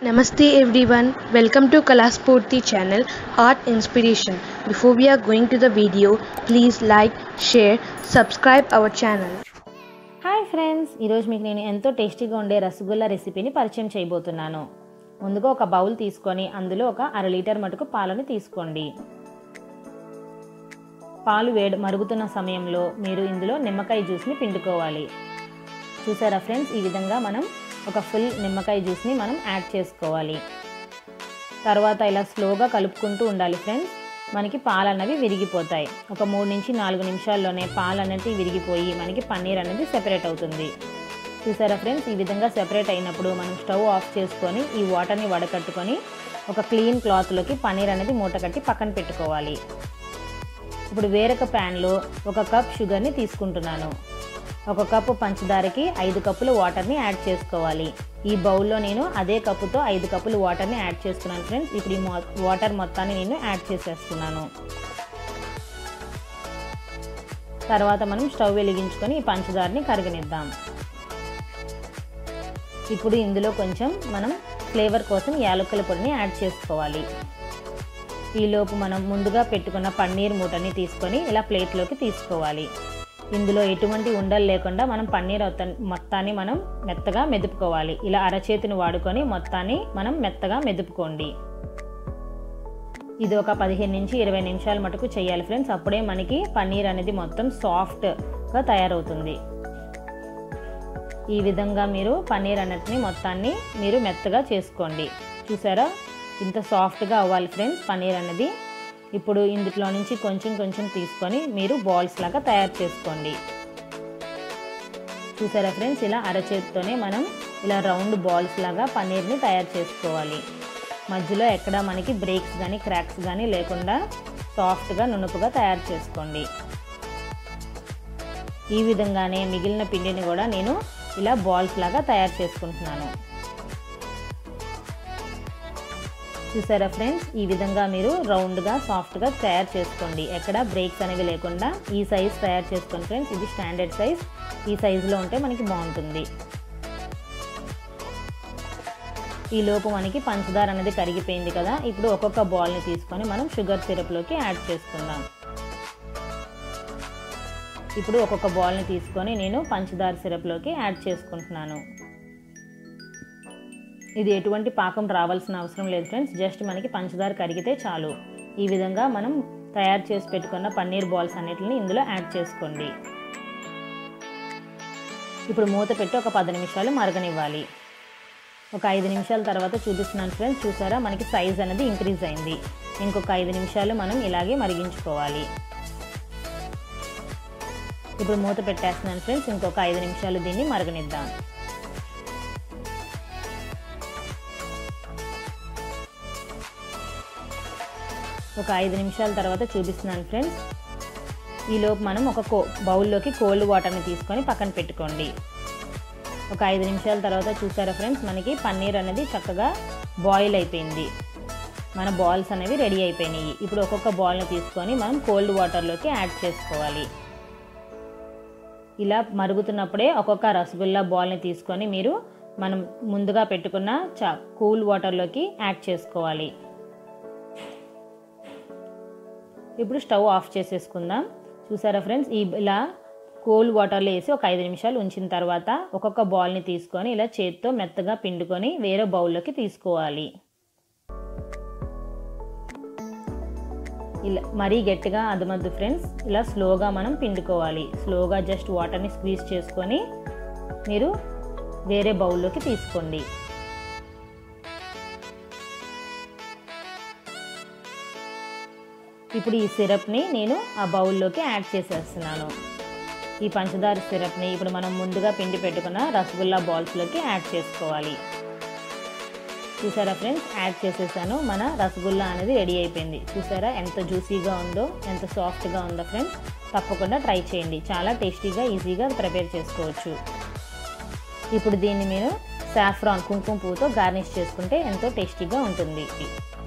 Namaste everyone, welcome to Kalaspurti channel Art Inspiration. Before we are going to the video, please like, share, subscribe our channel. Hi friends ఈరోజు మీకు నేను ఎంతో టేస్టీగా ఉండే రసగుల్లా రెసిపీని పరిచయం చేయబోతున్నాను ముందుగా ఒక బౌల్ తీసుకొని అందులో ఒక అర లీటర్ మటుకు పాలను తీసుకోండి పాలు వేడి మరుగుతున్న సమయంలో మీరు ఇందులో నిమ్మకాయ జ్యూస్ని పిండుకోవాలి చూసారా ఫ్రెండ్స్ ఈ విధంగా మనం ఒక ఫుల్ నిమ్మకాయ జ్యూస్ని మనం యాడ్ చేసుకోవాలి తర్వాత ఇలా స్లోగా కలుపుకుంటూ ఉండాలి ఫ్రెండ్స్ మనకి పాలు అనేవి విరిగిపోతాయి ఒక మూడు నుంచి నాలుగు నిమిషాల్లోనే పాలు అనేది విరిగిపోయి మనకి పన్నీర్ అనేది సెపరేట్ అవుతుంది చూసారా ఫ్రెండ్స్ ఈ విధంగా సెపరేట్ అయినప్పుడు మనం స్టవ్ ఆఫ్ చేసుకొని ఈ వాటర్ని వడకట్టుకొని ఒక క్లీన్ క్లాత్లోకి పన్నీర్ అనేది మూట కట్టి పక్కన పెట్టుకోవాలి ఇప్పుడు వేరొక ప్యాన్లో ఒక కప్ షుగర్ని తీసుకుంటున్నాను ఒక కప్పు పంచదారకి ఐదు కప్పులు వాటర్ని యాడ్ చేసుకోవాలి ఈ బౌల్లో నేను అదే కప్పుతో ఐదు కప్పులు వాటర్ని యాడ్ చేస్తున్నాను ఫ్రెండ్స్ ఇప్పుడు ఈ మొ- వాటర్ మొత్తాన్ని నేను యాడ్ చేసేస్తున్నాను తర్వాత మనం స్టవ్ వెలిగించుకొని ఈ పంచదారని కరగనిద్దాం ఇప్పుడు ఇందులో కొంచెం మనం ఫ్లేవర్ కోసం యాలకుల పొడిని యాడ్ చేసుకోవాలి ఈలోపు మనం ముందుగా పెట్టుకున్న పన్నీర్ మూటని తీసుకొని ఇలా ప్లేట్లోకి తీసుకోవాలి ఇందులో ఎటువంటి ఉండలు లేకుండా మనం పన్నీర్ మొత్తం- మొత్తాన్ని మనం మెత్తగా మెదుపుకోవాలి ఇలా అరచేతిని వాడుకొని మొత్తాన్ని మనం మెత్తగా మెదుపుకోండి ఇది ఒక పదిహేను నుంచి ఇరవై నిమిషాల మటుకు చేయాలి ఫ్రెండ్స్ అప్పుడే మనకి పన్నీర్ అనేది మొత్తం సాఫ్ట్గా తయారవుతుంది ఈ విధంగా మీరు పన్నీర్ అన్నిటిని మొత్తాన్ని మీరు మెత్తగా చేసుకోండి చూసారా ఇంత సాఫ్ట్గా అవ్వాలి ఫ్రెండ్స్ పన్నీర్ అనేది ఇప్పుడు ఇందులో నుంచి కొంచెం కొంచెం తీసుకొని మీరు బాల్స్ లాగా తయారు చేసుకోండి చూసారా ఫ్రెండ్స్ ఇలా అరచేతితోనే మనం ఇలా రౌండ్ బాల్స్ లాగా పన్నీర్ని తయారు చేసుకోవాలి మధ్యలో ఎక్కడ మనకి బ్రేక్స్ కానీ క్రాక్స్ కానీ లేకుండా సాఫ్ట్గా నునుపుగా తయారు చేసుకోండి ఈ విధంగానే మిగిలిన పిండిని కూడా నేను ఇలా బాల్స్ లాగా తయారు చేసుకుంటున్నాను చూసారా ఫ్రెండ్స్ ఈ విధంగా మీరు రౌండ్గా సాఫ్ట్గా తయారు చేసుకోండి ఎక్కడ బ్రేక్స్ అనేవి లేకుండా ఈ సైజ్ తయారు చేసుకోండి ఫ్రెండ్స్ ఇది స్టాండర్డ్ సైజ్ ఈ సైజులో ఉంటే మనకి బాగుంటుంది ఈ లోపు మనకి పంచదార అనేది కరిగిపోయింది కదా ఇప్పుడు ఒక్కొక్క బాల్ని తీసుకొని మనం షుగర్ సిరప్లోకి యాడ్ చేసుకుందాం ఇప్పుడు ఒక్కొక్క బాల్ని తీసుకొని నేను పంచదార సిరప్లోకి యాడ్ చేసుకుంటున్నాను ఇది ఎటువంటి పాకం రావాల్సిన అవసరం లేదు ఫ్రెండ్స్ జస్ట్ మనకి పంచదార కరిగితే చాలు ఈ విధంగా మనం తయారు చేసి పెట్టుకున్న పన్నీర్ బాల్స్ అన్నిటిని ఇందులో యాడ్ చేసుకోండి ఇప్పుడు మూత పెట్టి ఒక పది నిమిషాలు మరగనివ్వాలి ఒక ఐదు నిమిషాల తర్వాత చూపిస్తున్నాను ఫ్రెండ్స్ చూసారా మనకి సైజ్ అనేది ఇంక్రీజ్ అయింది ఇంకొక ఐదు నిమిషాలు మనం ఇలాగే మరిగించుకోవాలి ఇప్పుడు మూత పెట్టేస్తున్నాను ఫ్రెండ్స్ ఇంకొక ఐదు నిమిషాలు దీన్ని మరగనిద్దాం ఒక ఐదు నిమిషాల తర్వాత చూపిస్తున్నాను ఫ్రెండ్స్ ఈలోపు మనం ఒక కో బౌల్లోకి కోల్డ్ వాటర్ని తీసుకొని పక్కన పెట్టుకోండి ఒక ఐదు నిమిషాల తర్వాత చూసారా ఫ్రెండ్స్ మనకి పన్నీర్ అనేది చక్కగా బాయిల్ అయిపోయింది మన బాల్స్ అనేవి రెడీ అయిపోయినాయి ఇప్పుడు ఒక్కొక్క బాల్ని తీసుకొని మనం కోల్డ్ వాటర్లోకి యాడ్ చేసుకోవాలి ఇలా మరుగుతున్నప్పుడే ఒక్కొక్క రసగుల్లా బాల్ని తీసుకొని మీరు మనం ముందుగా పెట్టుకున్న చా కూల్ వాటర్లోకి యాడ్ చేసుకోవాలి ఇప్పుడు స్టవ్ ఆఫ్ చేసేసుకుందాం చూసారా ఫ్రెండ్స్ ఈ ఇలా కోల్డ్ వాటర్లో వేసి ఒక ఐదు నిమిషాలు ఉంచిన తర్వాత ఒక్కొక్క బాల్ని తీసుకొని ఇలా చేతితో మెత్తగా పిండుకొని వేరే బౌల్లోకి తీసుకోవాలి ఇలా మరీ గట్టిగా అదమద్దు ఫ్రెండ్స్ ఇలా స్లోగా మనం పిండుకోవాలి స్లోగా జస్ట్ వాటర్ని స్క్వీజ్ చేసుకొని మీరు వేరే బౌల్లోకి తీసుకోండి ఇప్పుడు ఈ సిరప్ని నేను ఆ బౌల్లోకి యాడ్ చేసేస్తున్నాను ఈ పంచదార సిరప్ని ఇప్పుడు మనం ముందుగా పిండి పెట్టుకున్న రసగుల్లా బాల్స్లోకి యాడ్ చేసుకోవాలి చూసారా ఫ్రెండ్స్ యాడ్ చేసేసాను మన రసగుల్లా అనేది రెడీ అయిపోయింది చూసారా ఎంత జ్యూసీగా ఉందో ఎంత సాఫ్ట్గా ఉందో ఫ్రెండ్స్ తప్పకుండా ట్రై చేయండి చాలా టేస్టీగా ఈజీగా ప్రిపేర్ చేసుకోవచ్చు ఇప్పుడు దీన్ని మీరు సాఫ్రాన్ కుంకుమ పువ్వుతో గార్నిష్ చేసుకుంటే ఎంతో టేస్టీగా ఉంటుంది